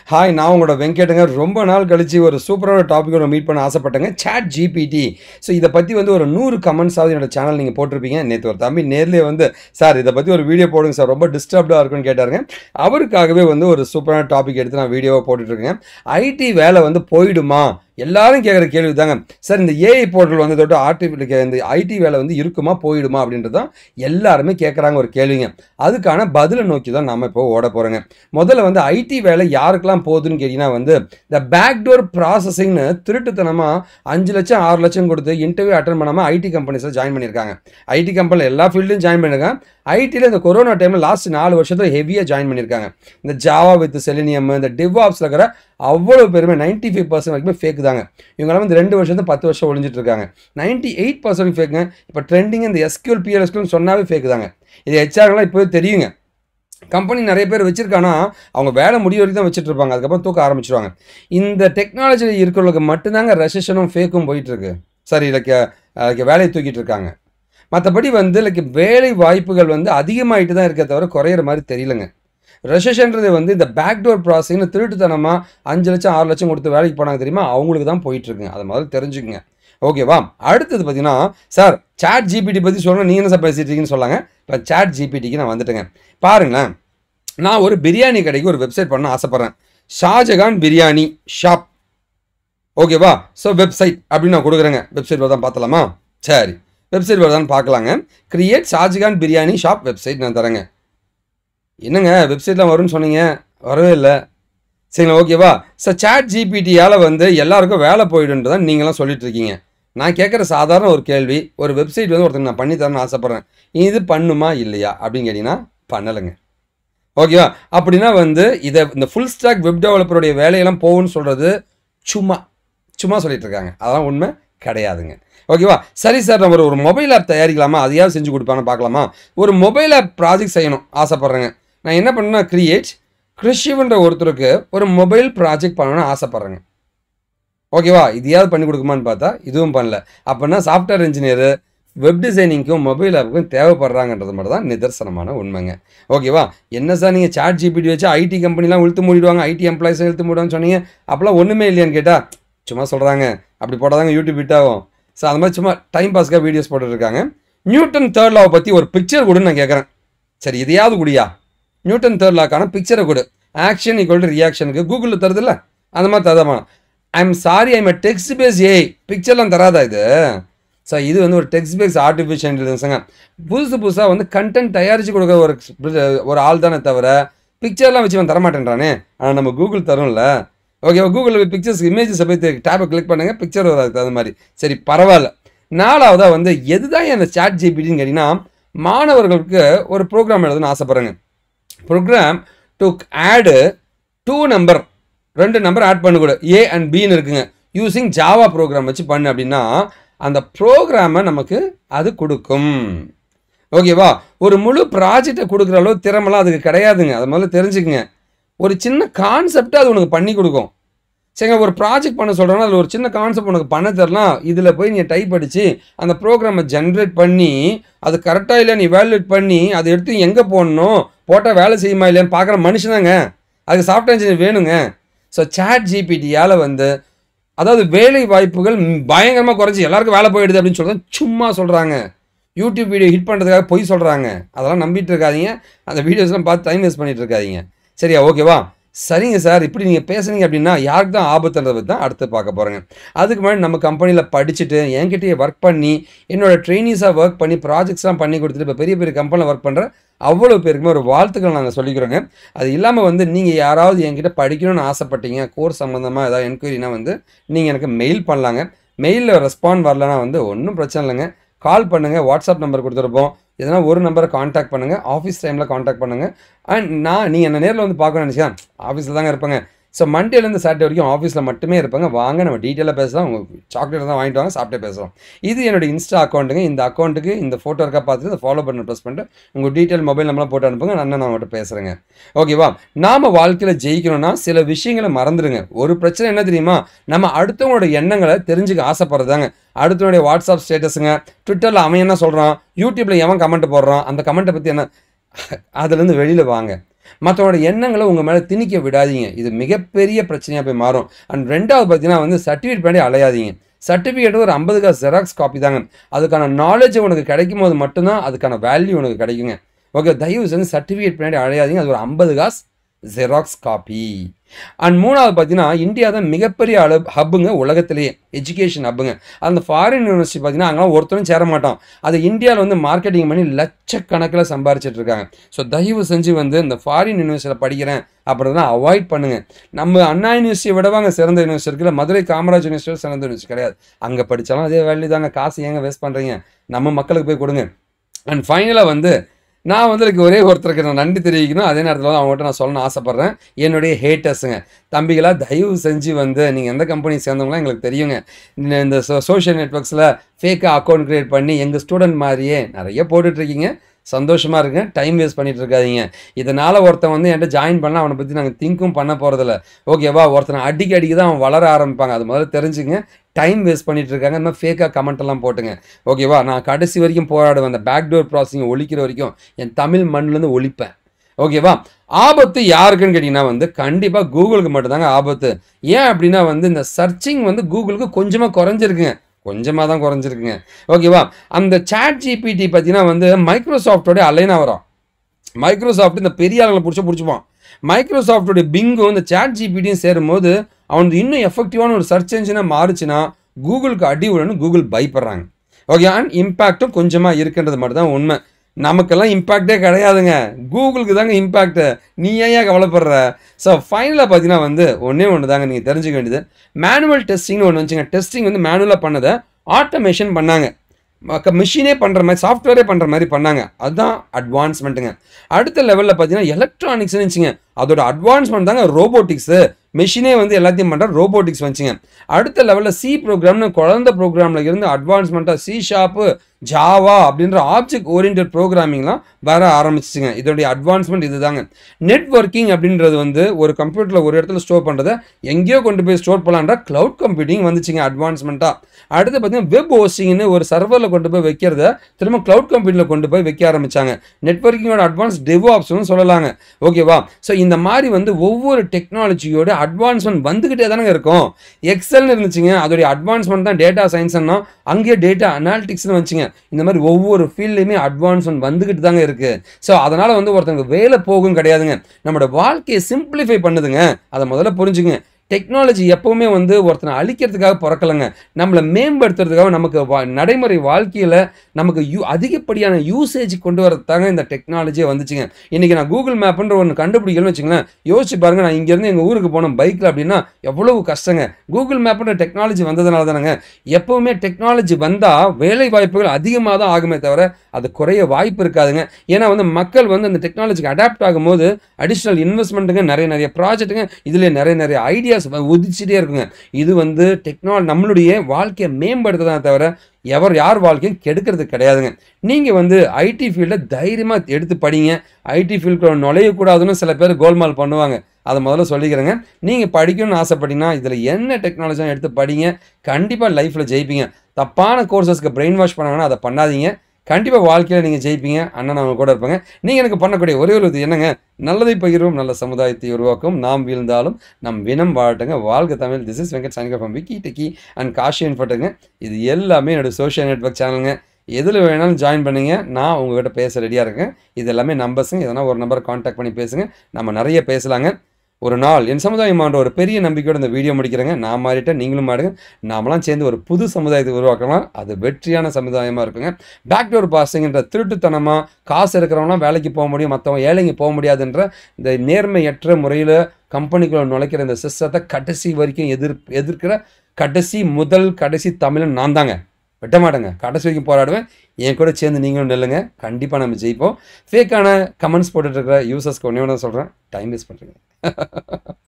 hi நான் உங்களோட வெங்கடங்க ரொம்ப நாள் கழிச்சு ஒரு சூப்பரான டாப்பிக்கோட மீட் பண்ண ஆசைப்பட்டேங்க chat ஜிபிடி ஸோ இதை பற்றி வந்து ஒரு நூறு கமெண்ட்ஸாவது என்னோட சேனல் நீங்கள் போட்டிருப்பீங்க நேற்று ஒரு தம்பி நேர்லேயே வந்து சார் இதை பற்றி ஒரு வீடியோ போடுங்க சார் ரொம்ப டிஸ்டர்ப்டாக இருக்குன்னு கேட்டாருங்க அவருக்காகவே வந்து ஒரு சூப்பரான டாபிக் எடுத்து நான் வீடியோவை போட்டுட்ருக்கேன் ஐடி வேலை வந்து போயிடுமா எல்லாரும் கேட்குற கேள்வி தாங்க சார் இந்த ஏஐ போர்ட்டல் வந்து தொட்டு ஆர்டிஃபிஷியல் இந்த ஐடி வேலை வந்து இருக்குமா போயிடுமா அப்படின்றது தான் எல்லாருமே கேட்குறாங்க ஒரு கேள்விங்க அதுக்கான பதிலை நோக்கி தான் நம்ம இப்போ ஓட போகிறோங்க முதல்ல வந்து ஐடி வேலை யாருக்கெல்லாம் போகுதுன்னு கேட்டிங்கன்னா வந்து இந்த பேக்டோர் ப்ராசஸிங்னு திருட்டுத்தனமாக அஞ்சு லட்சம் ஆறு லட்சம் கொடுத்து இன்டர்வியூ அட்டன் பண்ணாமல் ஐடி கம்பெனிஸில் ஜாயின் பண்ணியிருக்காங்க ஐடி கம்பெனியில் எல்லா ஃபீல்டும் ஜாயின் பண்ணியிருக்காங்க ஐடியில் இந்த கொரோனா டைமில் லாஸ்ட் நாலு வருஷத்தில் ஹெவியாக ஜாயின் பண்ணியிருக்காங்க இந்த ஜாவா வித் செலினியம் இந்த டிவாப்ஸில் இருக்கிற அவ்வளோ பேருமே நைன்ட்டி ஃபைவ் பர்சன்ட் வரைக்கும் ஃபேக் தாங்க இவங்களாம் வந்து ரெண்டு வருஷத்து பத்து வருஷம் ஒழிஞ்சிட்டு இருக்காங்க நைன்ட்டி எயிட் பர்சன்ட் ஃபேக்குங்க இப்போ ட்ரெண்டிங் இந்த எஸ்கியூல் பிஎல்எஸ்கியூல் சொன்னாவே ஃபேக் தாங்க இது ஹெச்ஆர்லாம் இப்போவே தெரியுங்க கம்பெனி நிறைய பேர் வச்சிருக்கானா அவங்க வேலை முடிய வரைக்கும் தான் வச்சுட்டு இருப்பாங்க அதுக்கப்புறம் தூக்க ஆரம்பிச்சிருவாங்க இந்த டெக்னாலஜியில் இருக்கிறவங்களுக்கு மட்டும்தாங்க ரெசிஷனும் ஃபேக்கும் போயிட்டு இருக்கு சரி லைக் லைக் வேலையை தூக்கிட்டு இருக்காங்க மற்றபடி வந்து லைக் வேலை வாய்ப்புகள் வந்து அதிகமாயிட்டு தான் இருக்க தவிர குறையிற மாதிரி தெரியலங்க ரெசஷன்றது வந்து இந்த பேக்டோர் ப்ராசஸ்னு திருட்டுத்தனமாக அஞ்சு லட்சம் ஆறு லட்சம் கொடுத்து வேலைக்கு போனாங்க தெரியுமா அவங்களுக்கு தான் போயிட்டு இருக்குங்க அதை முதல்ல தெரிஞ்சுக்குங்க ஓகேவா அடுத்தது பார்த்தீங்கன்னா சார் சாட் ஜிபிடி பற்றி சொல்லணும் நீங்கள் என்ன சார் பேசிட்டு இருக்கீங்கன்னு சொல்லாங்க இப்போ சாட் ஜிபிடிக்கு நான் வந்துட்டேங்க பாருங்களேன் நான் ஒரு பிரியாணி கடைக்கு ஒரு வெப்சைட் பண்ண ஆசைப்பட்றேன் ஷாஜகான் பிரியாணி ஷாப் ஓகேவா ஸோ வெப்சைட் அப்படின்னு நான் கொடுக்குறேங்க வெப்சைட் வருதான் பார்த்தலாமா சரி வெப்சைட் வருதான்னு பார்க்கலாங்க create Shahjahan biryani shop website நான் தரேங்க என்னங்க வெப்சைட்லாம் வரும்னு சொன்னீங்க வரவே இல்லை சரிங்களா ஓகேவா ஸோ சாட் ஜிபிடியால் வந்து எல்லாருக்கும் வேலை போயிடுன்னு தான் நீங்களாம் சொல்லிட்டு இருக்கீங்க நான் கேட்குற சாதாரண ஒரு கேள்வி ஒரு வெப்சைட் வந்து ஒருத்தங்க நான் பண்ணி தரேன்னு ஆசைப்பட்றேன் இது பண்ணுமா இல்லையா அப்படின்னு கேட்டிங்கன்னா பண்ணலைங்க ஓகேவா அப்படின்னா வந்து இதை இந்த ஃபுல் ஸ்டாக் வெப் டெவலப்பருடைய வேலையெல்லாம் போகும்னு சொல்கிறது சும்மா சும்மா சொல்லிட்டு இருக்காங்க அதெல்லாம் உண்மை கிடையாதுங்க ஓகேவா சரி சார் நம்ம ஒரு ஒரு மொபைல் ஆப் தயாரிக்கலாமா அதையாவது செஞ்சு கொடுப்பான்னு பார்க்கலாமா ஒரு மொபைல் ஆப் ப்ராஜெக்ட் செய்யணும் ஆசைப்பட்றேங்க நான் என்ன பண்ணேன்னா கிரியேட் கிருஷிவன்ற ஒருத்தருக்கு ஒரு மொபைல் ப்ராஜெக்ட் பண்ணணும்னு ஆசைப்பட்றேங்க ஓகேவா இதையாவது பண்ணி கொடுக்குமான்னு பார்த்தா இதுவும் பண்ணல அப்படின்னா சாஃப்ட்வேர் இன்ஜினியரு வெப் டிசைனிங்க்கும் மொபைல் ஆப்புக்கும் தேவைப்படுறாங்கன்றது மட்டும் தான் நிதர்சனமான உண்மைங்க ஓகேவா என்ன சார் நீங்கள் சாட் ஜிபிடி வச்சு ஐடி கம்பெனிலாம் இழுத்து மூடிடுவாங்க ஐடி எம்ப்ளாயிஸும் இழுத்து மூடுவாங்கன்னு சொன்னீங்க அப்போலாம் ஒன்றுமே இல்லையான்னு கேட்டால் சும்மா சொல்கிறாங்க அப்படி போட்டாதாங்க யூடியூப் ஹிட் ஆகும் ஸோ அந்த மாதிரி சும்மா டைம் பாஸ்க்காக வீடியோஸ் போட்டுருக்காங்க நியூட்டன் தேர்ட் லாவை பற்றி ஒரு பிக்சர் கொடுன்னு நான் கேட்குறேன் சரி இதையாவது குடியா நியூட்டன் தேர்ட் லாக்கான பிக்சரை கொடு ஆக்ஷன் ஈக்குவல் டு ரியாக்ஷனுக்கு கூகுளில் தருதுல்ல அந்த மாதிரி தரதாமா I M sorry I'm text base ஏய் பிக்சர்லாம் தராதா இது ஸோ இது வந்து ஒரு டெக்ஸ்ட் பேஸ் ஆர்டிஃபிஷியல் இன்டெலிஜென்ஸுங்க புதுசு புதுசாக வந்து கண்டென்ட் தயாரித்து கொடுக்குற ஒரு ஒரு ஆள் தானே தவிர பிக்சர்லாம் வச்சு அவன் தரமாட்டேன்றானே ஆனால் நம்ம கூகுள் தரும்ல ஓகே கூகுளில் பிக்சர்ஸ் இமேஜஸை போய் டேப்பை கிளிக் பண்ணுங்கள் பிக்சர் வராது தகுந்த மாதிரி சரி பரவாயில்ல நாலாவதாக வந்து எதுதான் அந்த சாட் ஜிபிடின்னு கேட்டிங்கன்னா மாணவர்களுக்கு ஒரு ப்ரோக்ராம் எழுதணும்னு ஆசைப்பட்றேங்க program to add two number ரெண்டு நம்பர் ஆட் பண்ண கூட ஏ அண்ட் பின்னு இருக்குங்க யூஸிங் ஜாவா ப்ரோக்ராம் வச்சு பண்ணு அப்படின்னா அந்த ப்ரோக்ராமை நமக்கு அது கொடுக்கும் ஓகேவா ஒரு முழு ப்ராஜெக்டை கொடுக்குற அளவு திறமெல்லாம் அதுக்கு கிடையாதுங்க அது முதல்ல தெரிஞ்சுக்குங்க ஒரு சின்ன கான்செப்டை அது உனக்கு பண்ணி கொடுக்கும் சரிங்க ஒரு ப்ராஜெக்ட் பண்ண சொல்கிறோன்னா அதில் ஒரு சின்ன கான்செப்ட் உனக்கு பண்ண தரலாம் இதில் போய் நீ டைப் அடித்து அந்த ப்ரோக்ராமை ஜென்ரேட் பண்ணி அது கரெக்டாக இல்லை நீ வேல்யூட் பண்ணி அதை எடுத்து எங்கே போடணும் போட்டால் வேலை செய்யுமா இல்லையான்னு பார்க்குற மனுஷனாங்க அதுக்கு சாஃப்ட்வேர் இன்ஜினியர் வேணுங்க ஸோ சாட் ஜிபிடியால் வந்து அதாவது வேலை வாய்ப்புகள் பயங்கரமாக குறைஞ்சி எல்லாருக்கும் வேலை போயிடுது அப்படின்னு சொல்கிறது சும்மா சொல்கிறாங்க யூடியூப் வீடியோ ஹிட் பண்ணுறதுக்காக பொய் சொல்கிறாங்க அதெல்லாம் நம்பிட்டு இருக்காதீங்க அந்த வீடியோஸ்லாம் பார்த்து டைம் வேஸ்ட் பண்ணிட்டு இருக்காதீங்க சரியா ஓகேவா சரிங்க சார் இப்படி நீங்கள் பேசுனீங்க அப்படின்னா யாருக்கு தான் ஆபத்துன்றதை பற்றி தான் அடுத்து பார்க்க போகிறேங்க அதுக்கு முன்னாடி நம்ம கம்பெனியில் படிச்சுட்டு என்கிட்டயே ஒர்க் பண்ணி என்னோட ட்ரைனிஸாக ஒர்க் பண்ணி ப்ராஜெக்ட்ஸ்லாம் பண்ணி கொடுத்துட்டு இப்போ பெரிய பெரிய கம்பெனியில் ஒர்க் பண்ணுற அவ்வளோ பேருக்குமே ஒரு வாழ்த்துக்கள் நாங்கள் சொல்லிக்கிறோங்க அது இல்லாமல் வந்து நீங்கள் யாராவது என்கிட்ட படிக்கணும்னு ஆசைப்பட்டீங்க கோர்ஸ் சம்மந்தமாக ஏதாவது என்கொயரினா வந்து நீங்கள் எனக்கு மெயில் பண்ணலாங்க மெயிலில் ரெஸ்பாண்ட் வரலனா வந்து ஒன்றும் பிரச்சனை இல்லைங்க கால் பண்ணுங்கள் வாட்ஸ்அப் நம்பர் கொடுத்துருப்போம் எதனா ஒரு நம்பரை காண்டாக்ட் பண்ணுங்கள் ஆஃபீஸ் டைமில் காண்டாக்ட் பண்ணுங்கள் அண்ட் நான் நீங்கள் என்ன நேரில் வந்து பார்க்கணும்னு நினச்சேன் ஆஃபீஸில் தாங்க இருப்பேங்க ஸோ மண்டேலேருந்து சாட்டர்டே வரைக்கும் ஆஃபீஸில் மட்டுமே இருப்பாங்க வாங்க நம்ம டீட்டெயிலாக பேசலாம் உங்கள் சாக்லேட் தான் வாங்கிட்டு வாங்க சாப்பிட்டே பேசலாம் இது என்னோட இன்ஸ்டா அக்கௌண்ட்டுங்க இந்த அக்கௌண்ட்டுக்கு இந்த ஃபோட்டோ இருக்கா பார்த்துட்டு இந்த ஃபாலோ பண்ண ப்ரெஸ் பண்ணிட்டு உங்கள் டீட்டெயில் மொபைல் நம்பர்லாம் போட்டு அனுப்புங்க நான் நான் அவங்கள்ட்ட பேசுகிறேங்க ஓகேவா நாம் வாழ்க்கையில் ஜெயிக்கணும்னா சில விஷயங்களை மறந்துடுங்க ஒரு பிரச்சனை என்ன தெரியுமா நம்ம அடுத்தவங்களோட எண்ணங்களை தெரிஞ்சுக்க ஆசைப்படுறதாங்க அடுத்தவனுடைய வாட்ஸ்அப் ஸ்டேட்டஸுங்க ட்விட்டரில் அவன் என்ன சொல்கிறான் யூடியூப்பில் எவன் கமெண்ட் போடுறான் அந்த கமெண்ட்டை பற்றி என்ன அதுலேருந்து வெளியில் வாங்க மற்றவங்களோட எண்ணங்களை உங்கள் மேலே திணிக்க விடாதீங்க இது மிகப்பெரிய பிரச்சனையாக போய் மாறும் அண்ட் ரெண்டாவது பார்த்தீங்கன்னா வந்து சர்டிஃபிகேட் பண்ணி அலையாதீங்க சர்டிஃபிகேட் ஒரு ஐம்பது காசு ஜெராக்ஸ் காப்பி தாங்க அதுக்கான நாலேஜ் உனக்கு கிடைக்கும் போது மட்டும்தான் அதுக்கான வேல்யூ உனக்கு கிடைக்குங்க ஓகே தயவு செஞ்சு சர்டிஃபிகேட் பின்னாடி அழையாதீங்க அது ஒரு ஐம்பது காசு ஜெராக்ஸ் காப்பி அண்ட் மூணாவது பார்த்தீங்கன்னா இந்தியா தான் மிகப்பெரிய அளவு ஹப்புங்க உலகத்திலேயே எஜுகேஷன் ஹப்புங்க அந்த ஃபாரின் யூனிவர்சிட்டி பார்த்தீங்கன்னா அங்கெல்லாம் ஒருத்தரும் சேர மாட்டோம் அது இந்தியாவில் வந்து மார்க்கெட்டிங் பண்ணி லட்சக்கணக்கில் சம்பாரிச்சிட்டு இருக்காங்க ஸோ தயவு செஞ்சு வந்து இந்த ஃபாரின் யூனிவர்சிட்டியில் படிக்கிறேன் அப்படின்னா அவாய்ட் பண்ணுங்க நம்ம அண்ணா யூனிவர்சிட்டியை விடவாங்க சிறந்த யூனிவர்சிட்டி இருக்குல்ல மதுரை காமராஜ் யூனிவர்சிட்டி சிறந்த யூனிவர்சிட்டி கிடையாது அங்கே படித்தாலும் அதே வேல்யூ தாங்க காசு ஏங்க வேஸ்ட் பண்ணுறீங்க நம்ம மக்களுக்கு போய் கொடுங்க அண்ட் ஃபைனலாக வந்து நான் வந்து எனக்கு ஒரே ஒருத்தருக்கு நான் நன்றி தெரிவிக்கணும் அதே நேரத்தில் வந்து அவங்ககிட்ட நான் சொல்லணும்னு ஆசைப்பட்றேன் என்னுடைய ஹேட்டர்ஸுங்க தம்பிகளா தயவு செஞ்சு வந்து நீங்கள் எந்த கம்பெனி சேர்ந்தவங்களாம் எங்களுக்கு தெரியுங்க இந்த- இந்த சோஷியல் நெட்ஒர்க்ஸில் ஃபேக்காக அக்கௌண்ட் க்ரியேட் பண்ணி எங்கள் ஸ்டூடெண்ட் மாதிரியே நிறைய போட்டுட்ருக்கீங்க சந்தோஷமாக இருங்க டைம் வேஸ்ட் பண்ணிட்டு இருக்காதீங்க இதனால் ஒருத்தன் வந்து என்கிட்ட ஜாயின் பண்ணால் அவனை பற்றி நாங்கள் திங்க்கும் பண்ண போகிறதில்ல ஓகேவா ஒருத்தனை அடிக்க அடிக்க தான் அவன் வளர ஆரம்பிப்பாங்க அது முதல்ல தெரிஞ்சுங்க டைம் வேஸ்ட் பண்ணிட்டு இருக்காங்க இந்த மாதிரி ஃபேக்காக கமெண்ட் எல்லாம் போட்டுங்க ஓகேவா நான் கடைசி வரைக்கும் போராடுவேன் அந்த பேக்டோர் ப்ராசஸிங் ஒழிக்கிற வரைக்கும் என் தமிழ் மண்ணிலேருந்து ஒழிப்பேன் ஓகேவா ஆபத்து யாருக்குன்னு கேட்டிங்கன்னா வந்து கண்டிப்பாக கூகுளுக்கு மட்டும்தாங்க ஆபத்து ஏன் அப்படின்னா வந்து இந்த சர்ச்சிங் வந்து கூகுளுக்கு கொஞ்சமாக குறைஞ்சிருக்குங்க கொஞ்சமாக தான் குறைஞ்சிருக்குங்க ஓகேவா அந்த சாட் ஜிபிடி பார்த்தீங்கன்னா வந்து மைக்ரோசாஃப்டோட அலைனா வரும் மைக்ரோசாஃப்ட் இந்த பெரிய ஆளுங்களை பிடிச்ச பிடிச்சிப்பான் மைக்ரோசாஃப்டோட பிங்கும் இந்த சாட் ஜிபிடியும் சேரும்போது அவனுக்கு இன்னும் எஃபெக்டிவான ஒரு சர்ச் என்ஜினாக மாறுச்சுன்னா கூகுளுக்கு அடி விடணும் கூகுள் பயப்படுறாங்க ஓகே அண்ட் இம்பேக்டும் கொஞ்சமாக இருக்குன்றது மட்டும் தான் உண்மை நமக்கெல்லாம் இம்பேக்டே கிடையாதுங்க கூகுளுக்கு தாங்க இம்பேக்ட் நீ ஏன் ஏன் கவலைப்படுற ஸோ ஃபைனலாக பார்த்தீங்கன்னா வந்து ஒன்றே ஒன்று தாங்க நீங்கள் தெரிஞ்சுக்க வேண்டியது மேனுவல் டெஸ்டிங்னு ஒன்று வந்துச்சுங்க டெஸ்டிங் வந்து மேனுவலாக பண்ணதை ஆட்டோமேஷன் பண்ணாங்க மிஷினே பண்ணுற மாதிரி சாஃப்ட்வேரே பண்ணுற மாதிரி பண்ணாங்க அதுதான் அட்வான்ஸ்மெண்ட்டுங்க அடுத்த லெவலில் பார்த்தீங்கன்னா எலக்ட்ரானிக்ஸ்னு வச்சுங்க அதோட அட்வான்ஸ்மெண்ட் தாங்க ரோபோட்டிக்ஸு மிஷினே வந்து எல்லாத்தையும் பண்ணுற ரோபோட்டிக்ஸ் வந்துச்சுங்க அடுத்த லெவலில் சி ப்ரோக்ராம்னு குழந்த ப்ரோக்ராமில் இருந்து அட்வான்ஸ்மெண்ட்டாக சி ஷாப்பு ஜாவா அப்படின்ற ஆப்ஜெக்ட் ஓரியன்ட் ப்ரோக்ராமிங்லாம் வர ஆரம்பிச்சிச்சுங்க இதோடைய அட்வான்ஸ்மெண்ட் இதுதாங்க நெட்வொர்க்கிங் அப்படின்றது வந்து ஒரு கம்ப்யூட்டரில் ஒரு இடத்துல ஸ்டோர் பண்ணுறதை எங்கேயோ கொண்டு போய் ஸ்டோர் பண்ணலான்ற க்ளவுட் கம்ப்யூட்டிங் வந்துச்சுங்க அட்வான்ஸ்மெண்ட்டாக அடுத்து பார்த்தீங்கன்னா வெப் ஹோஸ்டிங்னு ஒரு சர்வரில் கொண்டு போய் வைக்கிறத திரும்ப க்ளவுட் கம்ப்யூட்டரில் கொண்டு போய் வைக்க ஆரம்பிச்சாங்க நெட்வொர்க்கிங்கோட அட்வான்ஸ் டெவாப்ஸ்னு சொல்லலாங்க ஓகேவா ஸோ இந்த மாதிரி வந்து ஒவ்வொரு டெக்னாலஜியோட அட்வான்ஸ்மெண்ட் வந்துக்கிட்டே தானங்க இருக்கும் எக்ஸல்னு இருந்துச்சுங்க அதோடைய அட்வான்ஸ்மெண்ட் தான் டேட்டா சயின்ஸ்னா அங்கேயே டேட்டா அனாலிட்டிக்ஸ்னு வந்துச்சுங்க இந்த மாதிரி ஒவ்வொரு ஃபீல்ட்லையுமே அட்வான்ஸ்மெண்ட் வந்துக்கிட்டு தாங்க இருக்குது ஸோ அதனால் வந்து ஒருத்தங்க வேலை போகும் கிடையாதுங்க நம்மளோட வாழ்க்கையை சிம்பிளிஃபை பண்ணுதுங்க அதை முதல்ல புரிஞ்சுங்க டெக்னாலஜி எப்பவுமே வந்து ஒருத்தனை அழிக்கிறதுக்காக பிறக்கலைங்க நம்மளை மேம்படுத்துறதுக்காக நமக்கு வா நடைமுறை வாழ்க்கையில் நமக்கு யூ அதிகப்படியான யூசேஜ் கொண்டு வரதாங்க இந்த டெக்னாலஜியே வந்துச்சுங்க இன்றைக்கி நான் கூகுள் மேப்ன்ற ஒன்று கண்டுபிடிக்கணும்னு வச்சுங்களேன் யோசிச்சு பாருங்க நான் இங்கேருந்து எங்கள் ஊருக்கு போனோம் பைக்கில் அப்படின்னா எவ்வளவு கஷ்டங்க கூகுள் மேப்ன்ற டெக்னாலஜி வந்ததுனால தானேங்க எப்பவுமே டெக்னாலஜி வந்தால் வேலை வாய்ப்புகள் அதிகமாக தான் ஆகுமே தவிர அது குறைய வாய்ப்பு இருக்காதுங்க ஏன்னா வந்து மக்கள் வந்து அந்த டெக்னாலஜிக்கு அடாப்ட் ஆகும்போது அடிஷ்னல் இன்வெஸ்ட்மெண்ட்டுங்க நிறைய நிறைய ப்ராஜெக்ட்டுங்க இதில் நிறைய நிறைய ஐடியாஸ் உதிச்சிட்டே இருக்குங்க இது வந்து டெக்னாலஜி நம்மளுடைய வாழ்க்கையை மேம்படுத்துதான் தவிர எவர் யார் வாழ்க்கையும் கெடுக்கிறது கிடையாதுங்க நீங்கள் வந்து ஐடி ஃபீல்டில் தைரியமாக எடுத்து படிங்க ஐடி ஃபீல்டுக்குள்ள நுழையக்கூடாதுன்னு சில பேர் கோல்மால் பண்ணுவாங்க அதை முதல்ல சொல்லிக்கிறேங்க நீங்கள் படிக்கணும்னு ஆசைப்பட்டீங்கன்னா இதில் என்ன டெக்னாலஜிலாம் எடுத்து படிங்க கண்டிப்பாக லைஃப்பில் ஜெயிப்பீங்க தப்பான கோர்சஸ்க்கு பிரெயின் வாஷ் பண்ணாங்கன்னா அதை பண்ணாதீங்க கண்டிப்பாக வாழ்க்கையில் நீங்கள் ஜெயிப்பீங்க அண்ணன் அவங்க கூட இருப்பாங்க நீங்கள் எனக்கு பண்ணக்கூடிய ஒரே ஒரு இது என்னங்க நல்லதை பகிர்வோம் நல்ல சமுதாயத்தை உருவாக்கும் நாம் வீழ்ந்தாலும் நம் வினம் வாழட்டுங்க வாழ்க தமிழ் திஸ் இஸ் வெங்கட் சனிகா ஃப்ரம் விக்கி டெக்கி அண்ட் காஷி இன்ஃபர்ட்டுங்க இது எல்லாமே என்னோட சோஷியல் நெட்ஒர்க் சேனலுங்க எதில் வேணாலும் ஜாயின் பண்ணுங்க நான் உங்ககிட்ட பேச ரெடியாக இருக்கேன் இது எல்லாமே நம்பர்ஸுங்க எதனா ஒரு நம்பரை காண்டாக்ட் பண்ணி பேசுங்க நம்ம நிறைய பேசலாங்க ஒரு நாள் என் சமுதாயம் ஆண்ட ஒரு பெரிய நம்பிக்கையோட இந்த வீடியோ முடிக்கிறேங்க நான் மாறிட்டேன் நீங்களும் மாடுங்க நாமெல்லாம் சேர்ந்து ஒரு புது சமுதாயத்தை உருவாக்கலாம் அது வெற்றியான சமுதாயமாக இருக்குங்க பேக்டோர் பாசிங்கிற திருட்டுத்தனமாக காசு இருக்கிறவங்களாம் வேலைக்கு போக முடியும் மற்றவங்க ஏழைங்க போக முடியாதுன்ற இந்த நேர்மையற்ற முறையில் கம்பெனிக்குள்ள நுழைக்கிற இந்த சிஸ்டத்தை கடைசி வரைக்கும் எதிர் எதிர்க்கிற கடைசி முதல் கடைசி தமிழன் நான் தாங்க விட்ட மாட்டேங்க கடைசி வரைக்கும் போராடுவேன் என் கூட சேர்ந்து நீங்களும் நெல்லுங்க கண்டிப்பாக நம்ம ஜெயிப்போம் ஃபேக்கான கமெண்ட்ஸ் போட்டுட்டு இருக்கிற யூசர்ஸ்க்கு ஒன்றே ஒன்று சொல்கிறேன் டைம் வேஸ்ட் பண்ணுறீங்க